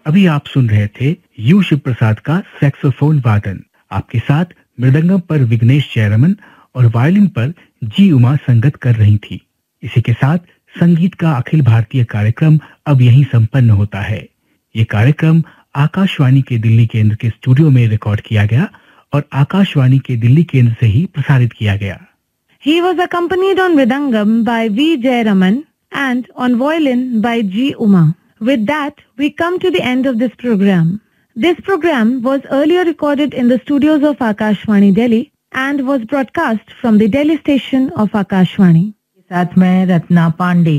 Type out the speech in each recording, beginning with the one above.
अभी आप सुन रहे थे यू शिव प्रसाद का सैक्सोफोन वादन आपके साथ मृदंगम पर विघ्नेश जयरमन और वायलिन पर जी उमा संगत कर रही थी इसी के साथ संगीत का अखिल भारतीय कार्यक्रम अब यहीं संपन्न होता है ये कार्यक्रम आकाशवाणी के दिल्ली केंद्र के स्टूडियो में रिकॉर्ड किया गया और आकाशवाणी के दिल्ली केंद्र से ही प्रसारित किया गया He was accompanied on Mridangam by V. Jayaraman and on violin by G. Uma. With that, we come to the end of this program. This program was earlier recorded in the studios of Akashvani Delhi and was broadcast from the Delhi station of Akashvani. साथ में रत्ना पांडे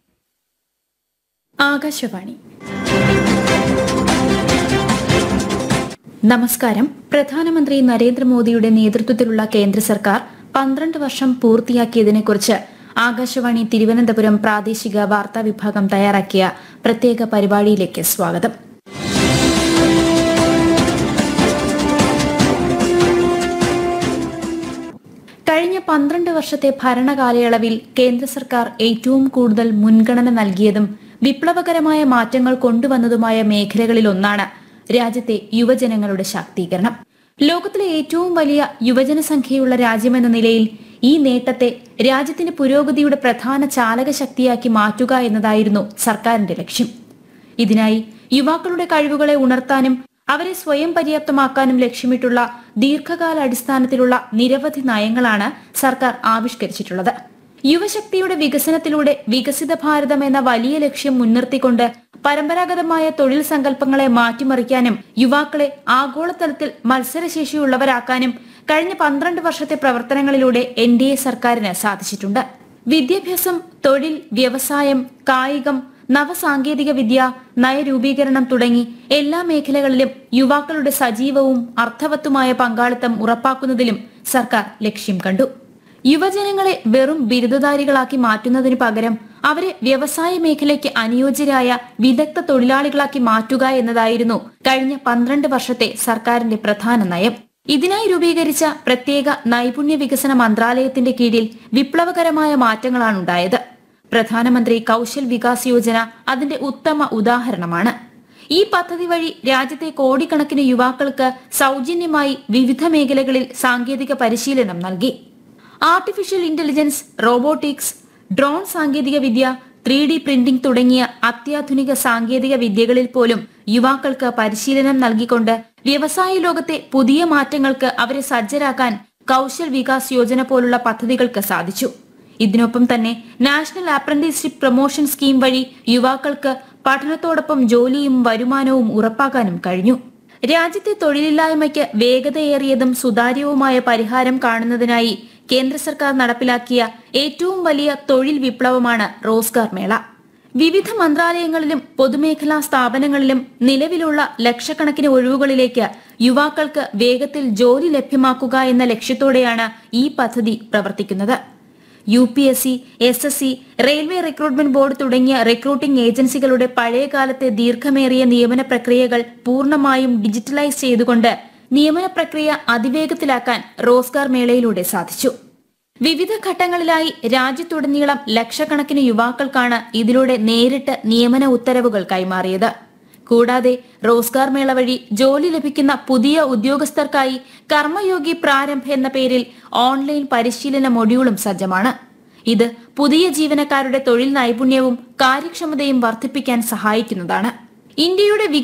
ആകാശവാണി നമസ്കാരം പ്രധാനമന്ത്രി നരേന്ദ്രമോദിയുടെ നേതൃത്വത്തിലുള്ള കേന്ദ്ര സർക്കാർ പന്ത്രണ്ട് വർഷം പൂർത്തിയാക്കിയതിനെക്കുറിച്ച് ആകാശവാണി തിരുവനന്തപുരം പ്രാദേശിക വാർത്താ വിഭാഗം തയ്യാറാക്കിയ പ്രത്യേക പരിപാടിയിലേക്ക് സ്വാഗതം കഴിഞ്ഞ പന്ത്രണ്ട് വർഷത്തെ ഭരണകാലയളവിൽ കേന്ദ്ര സർക്കാർ ഏറ്റവും കൂടുതൽ മുൻഗണന നൽകിയതും വിപ്ലവകരമായ മാറ്റങ്ങൾ കൊണ്ടുവന്നതുമായ മേഖലകളിലൊന്നാണ് രാജ്യത്തെ യുവജനങ്ങളുടെ ശാക്തീകരണം ലോകത്തിലെ ഏറ്റവും വലിയ യുവജന സംഖ്യയുള്ള രാജ്യമെന്ന നിലയിൽ ഈ നേട്ടത്തെ രാജ്യത്തിന്റെ പുരോഗതിയുടെ പ്രധാന ചാലക ശക്തിയാക്കി മാറ്റുക എന്നതായിരുന്നു സർക്കാരിന്റെ ലക്ഷ്യം ഇതിനായി യുവാക്കളുടെ കഴിവുകളെ ഉണർത്താനും അവരെ സ്വയം പര്യാപ്തമാക്കാനും ലക്ഷ്യമിട്ടുള്ള ദീർഘകാല അടിസ്ഥാനത്തിലുള്ള നിരവധി നയങ്ങളാണ് സർക്കാർ ആവിഷ്കരിച്ചിട്ടുള്ളത് യുവശക്തിയുടെ വികസനത്തിലൂടെ വികസിത ഭാരതം എന്ന വലിയ ലക്ഷ്യം മുൻനിർത്തിക്കൊണ്ട് പരമ്പരാഗതമായ തൊഴിൽ സങ്കല്പങ്ങളെ മാറ്റിമറിക്കാനും യുവാക്കളെ ആഗോളതലത്തിൽ മത്സരശേഷിയുള്ളവരാക്കാനും കഴിഞ്ഞ പന്ത്രണ്ട് വർഷത്തെ പ്രവർത്തനങ്ങളിലൂടെ എൻ ഡി എ സർക്കാരിന് സാധിച്ചിട്ടുണ്ട് വിദ്യാഭ്യാസം തൊഴിൽ വ്യവസായം കായികം നവസാങ്കേതിക വിദ്യ നയരൂപീകരണം തുടങ്ങി എല്ലാ മേഖലകളിലും യുവാക്കളുടെ സജീവവും അർത്ഥവത്തുമായ പങ്കാളിത്തം ഉറപ്പാക്കുന്നതിലും സർക്കാർ ലക്ഷ്യം കണ്ടു യുവജനങ്ങളെ വെറും ബിരുദധാരികളാക്കി മാറ്റുന്നതിനു പകരം അവരെ വ്യവസായ മേഖലയ്ക്ക് അനുയോജ്യരായ വിദഗ്ധ തൊഴിലാളികളാക്കി മാറ്റുക എന്നതായിരുന്നു കഴിഞ്ഞ പന്ത്രണ്ട് വർഷത്തെ സർക്കാരിന്റെ പ്രധാന നയം ഇതിനായി രൂപീകരിച്ച പ്രത്യേക നൈപുണ്യ വികസന മന്ത്രാലയത്തിന്റെ കീഴിൽ വിപ്ലവകരമായ മാറ്റങ്ങളാണുണ്ടായത് പ്രധാനമന്ത്രി കൗശൽ വികാസ് യോജന അതിന്റെ ഉത്തമ ഉദാഹരണമാണ് ഈ പദ്ധതി വഴി രാജ്യത്തെ കോടിക്കണക്കിന് യുവാക്കൾക്ക് സൗജന്യമായി വിവിധ മേഖലകളിൽ സാങ്കേതിക പരിശീലനം നൽകി ആർട്ടിഫിഷ്യൽ ഇന്റലിജൻസ് റോബോട്ടിക്സ് ഡ്രോൺ സാങ്കേതിക വിദ്യ ത്രീ ഡി പ്രിന്റിംഗ് തുടങ്ങിയ അത്യാധുനിക സാങ്കേതിക വിദ്യകളിൽ പോലും യുവാക്കൾക്ക് പരിശീലനം നൽകിക്കൊണ്ട് വ്യവസായ ലോകത്തെ പുതിയ മാറ്റങ്ങൾക്ക് അവരെ സജ്ജരാക്കാൻ കൗശൽ വികാസ് യോജന പോലുള്ള പദ്ധതികൾക്ക് സാധിച്ചു ഇതിനൊപ്പം തന്നെ നാഷണൽ അപ്രന്റീസ്ഷിപ്പ് പ്രൊമോഷൻ സ്കീം വഴി യുവാക്കൾക്ക് പഠനത്തോടൊപ്പം ജോലിയും വരുമാനവും ഉറപ്പാക്കാനും കഴിഞ്ഞു രാജ്യത്തെ തൊഴിലില്ലായ്മയ്ക്ക് വേഗതയേറിയതും സുതാര്യവുമായ പരിഹാരം കാണുന്നതിനായി കേന്ദ്ര സർക്കാർ നടപ്പിലാക്കിയ ഏറ്റവും വലിയ തൊഴിൽ വിപ്ലവമാണ് റോസ്ഗാർ മേള വിവിധ മന്ത്രാലയങ്ങളിലും പൊതുമേഖലാ സ്ഥാപനങ്ങളിലും നിലവിലുള്ള ലക്ഷക്കണക്കിന് ഒഴിവുകളിലേക്ക് യുവാക്കൾക്ക് വേഗത്തിൽ ജോലി ലഭ്യമാക്കുക എന്ന ലക്ഷ്യത്തോടെയാണ് ഈ പദ്ധതി പ്രവർത്തിക്കുന്നത് U P S C S S C railway recruitment board തുടങ്ങിയ റിക്രൂട്ടിംഗ് ഏജൻസികളുടെ പഴയകാലത്തെ ദീർഘമേറിയ നിയമന പ്രക്രിയകൾ പൂർണ്ണമായും ഡിജിറ്റലൈസ് ചെയ്തുകൊണ്ട് നിയമന പ്രക്രിയ അതിവേഗത്തിലാക്കാൻ റോസ്ഗാർ മേളയിലൂടെ സാധിച്ചു വിവിധ ഘട്ടങ്ങളിലായി രാജ്യത്തുടനീളം ലക്ഷക്കണക്കിന് യുവാക്കൾക്കാണ് ഇതിലൂടെ നേരിട്ട് നിയമന ഉത്തരവുകൾ കൈമാറിയത് കൂടാതെ റോസ്ഗാർ മേള വഴി ജോലി ലഭിക്കുന്ന പുതിയ ഉദ്യോഗസ്ഥർക്കായി കർമ്മയോഗി പ്രാരംഭ് എന്ന പേരിൽ ഓൺലൈൻ പരിശീലന മൊഡ്യൂളും സജ്ജമാണ് ഇത് പുതിയ ജീവനക്കാരുടെ തൊഴിൽ നൈപുണ്യവും കാര്യക്ഷമതയും വർദ്ധിപ്പിക്കാൻ സഹായിക്കുന്നതാണ് ഇന്ത്യയുടെ